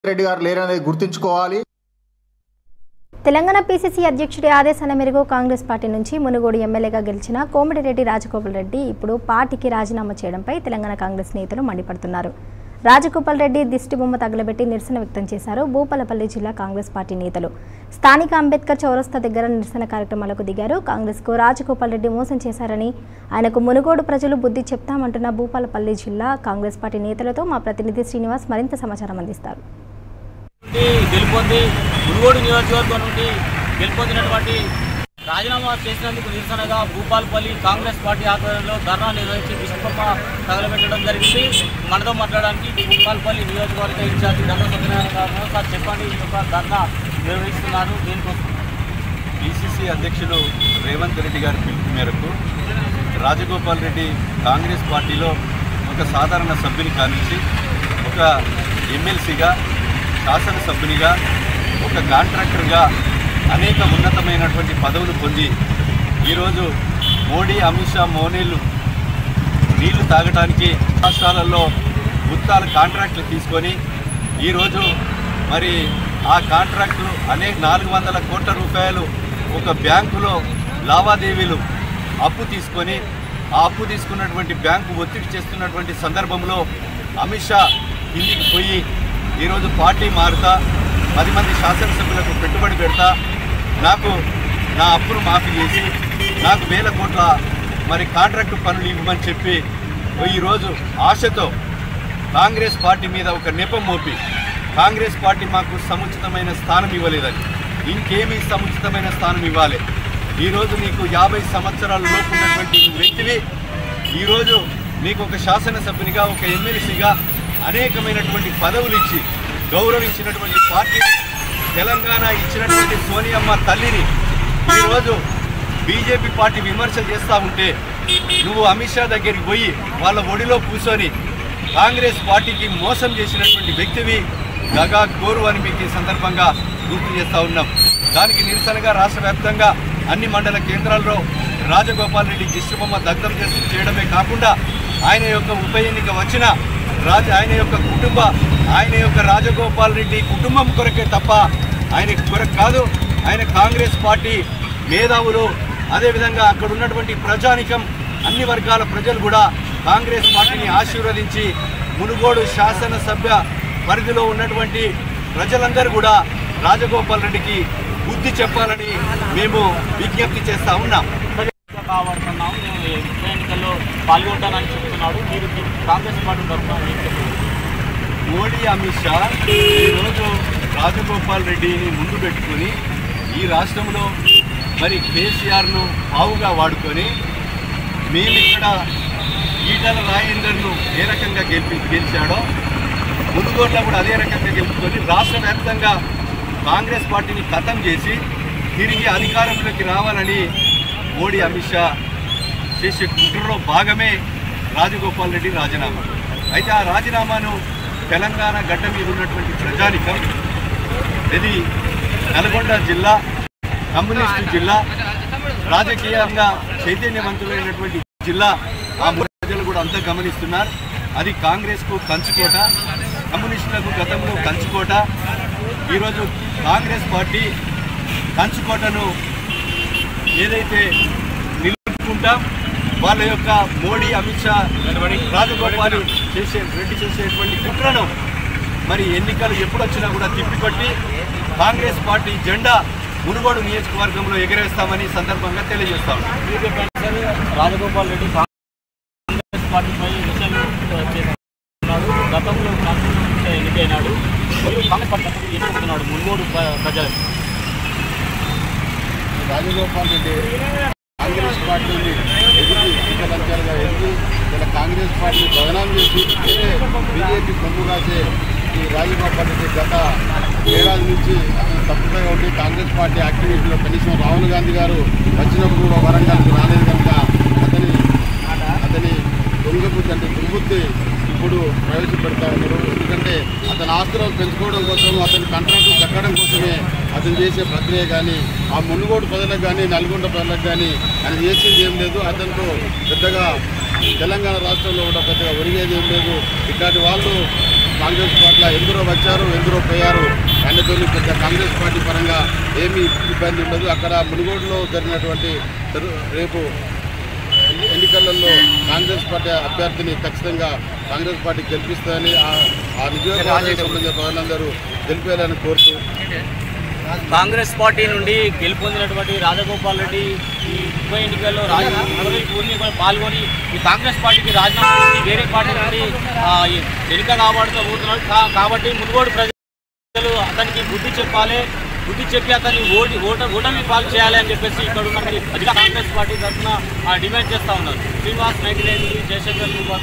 రెడ్డి గారు లేరనేది గుర్తుంచుకోవాలి తెలంగాణ పీసీసీ అధ్యక్షుడి ఆదేశాల మేరకు కాంగ్రెస్ పార్టీ నుంచి మునుగోడు ఎమ్మెల్యేగా గెలిచిన కోమటిరెడ్డి రాజగోపాల్ రెడ్డి ఇప్పుడు పార్టీకి రాజీనామా చేయడంపై తెలంగాణ కాంగ్రెస్ నేతలు మండిపడుతున్నారు రాజగోపాల్ రెడ్డి దిష్టిబొమ్మ తగలబెట్టి నిరసన వ్యక్తం చేశారు భూపాలపల్లి జిల్లా కాంగ్రెస్ పార్టీ నేతలు స్థానిక అంబేద్కర్ చౌరస్తా దగ్గర నిరసన కార్యక్రమాలకు దిగారు కాంగ్రెస్కు రాజగోపాల్ రెడ్డి మోసం చేశారని ఆయనకు మునుగోడు ప్రజలు బుద్ధి చెప్తామంటున్న భూపాలపల్లి జిల్లా కాంగ్రెస్ పార్టీ నేతలతో మా ప్రతినిధి శ్రీనివాస్ మరింత సమాచారం అందిస్తారు నుండి గెలుపొంది మునుగోడు నియోజకవర్గం నుండి గెలుపొందినటువంటి రాజీనామా చేసినందుకు నిరసనగా భూపాల్పల్లి కాంగ్రెస్ పార్టీ ఆధ్వర్యంలో ధర్నా నిర్వహించి విష్ణుపమ్మ తగలబెట్టడం జరిగింది మనతో మాట్లాడడానికి భూపాల్పల్లి నియోజకవర్గ ఇన్ఛార్జి దండ సత్యనారాయణ గారు సార్ చెప్పండి ఈ యొక్క ధర్నా నిర్వహిస్తున్నారు దీనికోసం పిసిసి అధ్యక్షులు రేవంత్ రెడ్డి గారి పిలుపు మేరకు రాజగోపాల్ రెడ్డి కాంగ్రెస్ పార్టీలో ఒక సాధారణ సభ్యుని కానించి ఒక ఎమ్మెల్సీగా శాసనసభ్యునిగా ఒక కాంట్రాక్టర్గా అనేక ఉన్నతమైనటువంటి పదవులు పొంది ఈరోజు మోడీ అమిత్ షా మోనీలు నీళ్లు తాగడానికి రాష్ట్రాలలో గుత్తాల కాంట్రాక్టులు తీసుకొని ఈరోజు మరి ఆ కాంట్రాక్టులు అనేక నాలుగు వందల కోట్ల రూపాయలు ఒక బ్యాంకులో లావాదేవీలు అప్పు తీసుకొని ఆ అప్పు తీసుకున్నటువంటి బ్యాంకు ఒత్తిడి చేస్తున్నటువంటి సందర్భంలో అమిత్ షా కిందికి పోయి ఈరోజు పార్టీ మారుతా పది మంది శాసనసభ్యులకు పెట్టుబడి పెడతా నాకు నా అప్పును మాఫీ చేసి నాకు వేల కోట్ల మరి కాంట్రాక్టు పనులు ఇవ్వమని చెప్పి ఈరోజు ఆశతో కాంగ్రెస్ పార్టీ మీద ఒక నెపం మోపి కాంగ్రెస్ పార్టీ మాకు సముచితమైన స్థానం ఇవ్వలేదని ఇంకేమీ సముచితమైన స్థానం ఇవ్వాలి ఈరోజు నీకు యాభై సంవత్సరాల లోపు ఉన్నటువంటి వ్యక్తివి ఈరోజు నీకు ఒక శాసనసభ్యునిగా ఒక ఎమ్మెల్సీగా అనేకమైనటువంటి పదవులు ఇచ్చి గౌరవించినటువంటి పార్టీని తెలంగాణ ఇచ్చినటువంటి సోనియమ్మ తల్లిని ఈరోజు బీజేపీ పార్టీ విమర్శలు చేస్తూ ఉంటే నువ్వు అమిత్ షా దగ్గరికి పోయి వాళ్ళ ఒడిలో కూర్చొని కాంగ్రెస్ పార్టీకి మోసం చేసినటువంటి వ్యక్తివి గగా కోరు అని మీకు ఈ సందర్భంగా గుర్తు చేస్తూ ఉన్నాం దానికి నిరసనగా రాష్ట్ర వ్యాప్తంగా అన్ని మండల కేంద్రాల్లో రాజగోపాల్ రెడ్డి దిష్టిబొమ్మ దగ్ధం చేసి చేయడమే కాకుండా ఆయన యొక్క ఉప ఎన్నిక వచ్చిన రాజ ఆయన యొక్క కుటుంబ ఆయన యొక్క రాజగోపాల్ రెడ్డి కుటుంబం కొరకే తప్ప ఆయన కొరకు కాదు ఆయన కాంగ్రెస్ పార్టీ మేధావులు అదేవిధంగా అక్కడ ఉన్నటువంటి ప్రజానికం అన్ని వర్గాల ప్రజలు కూడా కాంగ్రెస్ పార్టీని ఆశీర్వదించి మునుగోడు శాసనసభ్య పరిధిలో ఉన్నటువంటి ప్రజలందరూ కూడా రాజగోపాల్ రెడ్డికి బుద్ధి చెప్పాలని మేము విజ్ఞప్తి చేస్తా ఉన్నాం కావాడుతున్నాం నేను ఉప ఎన్నికల్లో పాల్గొంటానని చెప్తున్నాడు మీరు దీనికి కాంగ్రెస్ పార్టీ తరఫున ఏం చెప్తున్నారు మోడీ అమిత్ షా ఈరోజు రాజగోపాల్ రెడ్డిని ముందు పెట్టుకొని ఈ రాష్ట్రంలో మరి కేసీఆర్ను పావుగా వాడుకొని మేము ఇక్కడ ఈటల రాజేందర్ను ఏ రకంగా గెలిపి గెలిచాడో మునుగోడ్లో కూడా అదే రకంగా గెలుపుకొని రాష్ట్ర వ్యాప్తంగా కాంగ్రెస్ పార్టీని ఖతం చేసి తిరిగి అధికారంలోకి రావాలని మోడీ అమిత్ షా చేసే కుట్రలో భాగమే రాజగోపాల్ రెడ్డి రాజీనామా అయితే ఆ రాజీనామాను తెలంగాణ గడ్డ మీద ఉన్నటువంటి ప్రజానికం ఇది నల్గొండ జిల్లా కమ్యూనిస్టు జిల్లా రాజకీయంగా చైతన్యవంతులైనటువంటి జిల్లా ఆ మూడు ప్రజలు కూడా అంతా గమనిస్తున్నారు అది కాంగ్రెస్కు కంచుకోట కమ్యూనిస్టులకు గతంలో కంచుకోట ఈరోజు కాంగ్రెస్ పార్టీ కంచుకోటను ఏదైతే నిలుపుకుంటాం వాళ్ళ యొక్క మోడీ అమిత్ షా రాజగోపాల్ చేసే రెడ్డి చేసేటువంటి కుట్రను మరి ఎన్నికలు ఎప్పుడు వచ్చినా కూడా తిప్పికొట్టి కాంగ్రెస్ పార్టీ జెండా మునుగోడు నియోజకవర్గంలో ఎగరేస్తామని ఈ సందర్భంగా తెలియజేస్తాం మీరు చెప్పండి సార్ రాజగోపాల్ రెడ్డి కాంగ్రెస్ పార్టీపై విషయాలు చేస్తున్నాడు గతంలో కాంగ్రెస్ నుంచి ఎన్నికైనాడు మరియు కాంగ్రెస్ పార్టీ తరఫున ఏం చెప్తున్నాడు మున్గోడు ప్ర- ప్రజలకు రాజగోపాల్ రెడ్డి కాంగ్రెస్ పార్టీని ఎదిగి ఇంకలంచాలుగా ఎదిగి ఇలా కాంగ్రెస్ పార్టీ బదనాం చేసి వేరే బీజేపీ కొమ్ము కాసే ఈ రాజగోపాల్ రెడ్డి గత ఏడాది నుంచి అతను తప్పుగా ఉండి కాంగ్రెస్ పార్టీ యాక్టివిటీలో కనీసం రాహుల్ గాంధీ గారు వచ్చినప్పుడు కూడా వరంగల్కి రాలేదు కనుక అతని అతని దొంగబుద్ధి అంటే దుర్బుద్ధి ఇప్పుడు ప్రవేశపెడతా ఉన్నారు ఎందుకంటే అతని ఆస్తులను పెంచుకోవడం కోసం అతని కంట్రాక్టు దక్కడం కోసమే అతను చేసే ప్రక్రియ కానీ ఆ మునుగోడు ప్రజలకు కానీ నల్గొండ ప్రజలకు కానీ ఆయన చేసేది ఏం లేదు అతనితో పెద్దగా తెలంగాణ రాష్ట్రంలో కూడా పెద్దగా ఒరిగేది ఏం లేదు ఇట్లాంటి వాళ్ళు కాంగ్రెస్ పార్టీలో ఎందరో వచ్చారు ఎందరో పోయారు ఆయనతో పెద్ద కాంగ్రెస్ పార్టీ పరంగా ఏమీ ఇబ్బంది ఉండదు అక్కడ మునుగోడులో జరిగినటువంటి తెరు- రేపు ఎన్ని- ఎన్నికలలో కాంగ్రెస్ పార్టీ అభ్యర్థిని ఖచ్చితంగా కాంగ్రెస్ పార్టీ గెలిపిస్తుందని ఆ- ఆ నియోజకవర్గానికి సంబంధించిన ప్రజలందరూ గెలిపేయాలని కోరుతూ కాంగ్రెస్ పార్టీ నుండి గెలుపొందినటువంటి రాజగోపాల్ రెడ్డి ఈ ఉప ఎన్నికల్లో రాజ ఎన్నికల్లో పాల్గొని ఈ కాంగ్రెస్ పార్టీకి రాజీనామా చేసి వేరే పార్టీ నుండి ఆ, ఈ ఎన్నిక కాబడుతూ పోతున్నాడు కా- కాబట్టి మునుగోడు ప్రజలు అతనికి బుద్ధి చెప్పాలి బుద్ధి చెప్పి అతన్ని ఓడి ఓట ఓటమి పాలు చేయాలి అని చెప్పేసి ఇక్కడ ఉన్న అధిక కాంగ్రెస్ పార్టీ తరఫున డిమాండ్ చేస్తూ ఉన్నారు శ్రీనివాస్ నైన్టీ నైన్ జయశంకర్